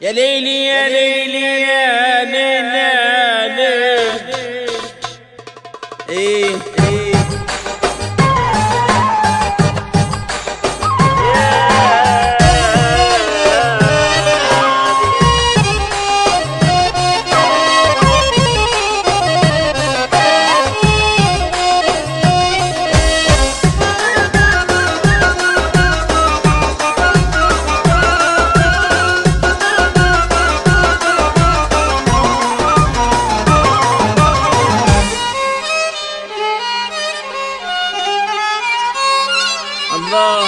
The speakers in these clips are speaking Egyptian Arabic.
يا ليلي يا ليلي يا ليلي يا ليلي ايه ايه الله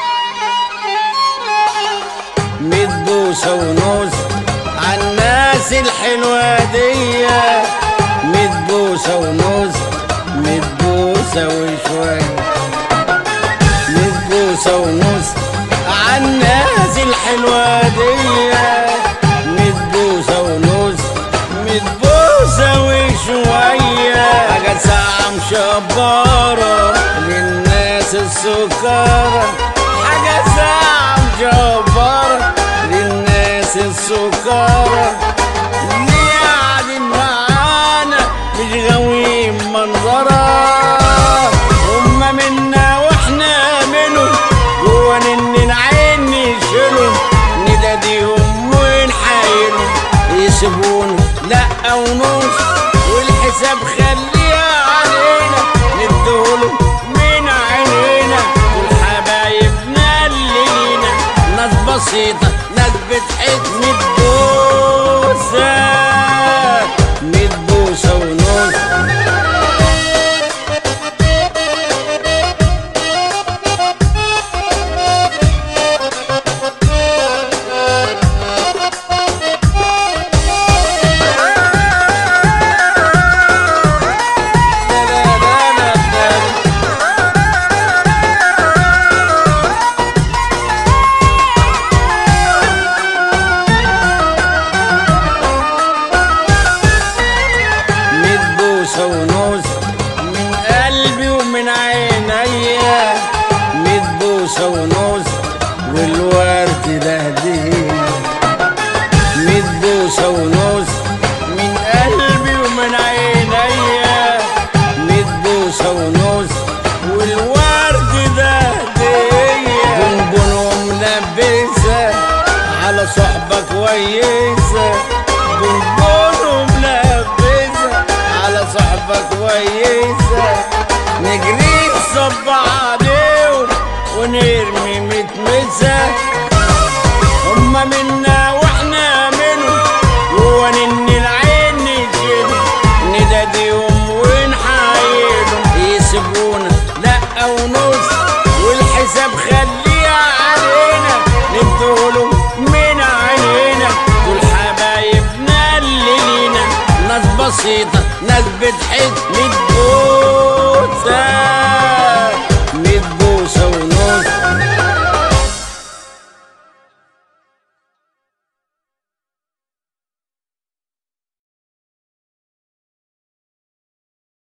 ميت بوسة ونص عالناس الحلوة دي ميت بوسة ونص ميت بوسة وشوية ميت بوسة ونص عالناس الحلوة دي ميت بوسة ونص ميت بوسة وشوية حاجة ساعة مشبرة للناس السكرة حاجة ساعة مجبرة للناس السكرة اللي قاعدين معانا مش غاويين منظرة هما منا واحنا منهم جوا نن العين نشيلهم نداديهم ونحايلهم يسيبونا لا ونص والحساب خليها علينا ندهولهم من عينينا دول حبايبنا اللي لينا ناس بسيطة ناس بتحس متبوسة متبوسة ونص لا لا لا لا لا ميت بوسة ونص من قلبي ومن عينيا ميت بوسة ونص والورد ده هدية ميت بوسة ونص من قلبي ومن عينيا ميت بوسة ونص والورد ده هدية بونبون وملبسة على صحبة كويسة بونبون وملبسة على صحبة كويسة نجري نصب عليهم ونرمي متمسة هما منا واحنا منهم جوا نن العين نشيلهم نداديهم ونحايلهم يسيبونا لا ونص والحساب خليها علينا ندهولهم من عينينا دول حبايبنا اللي لينا ناس بسيطة ناس بتحس متبوسة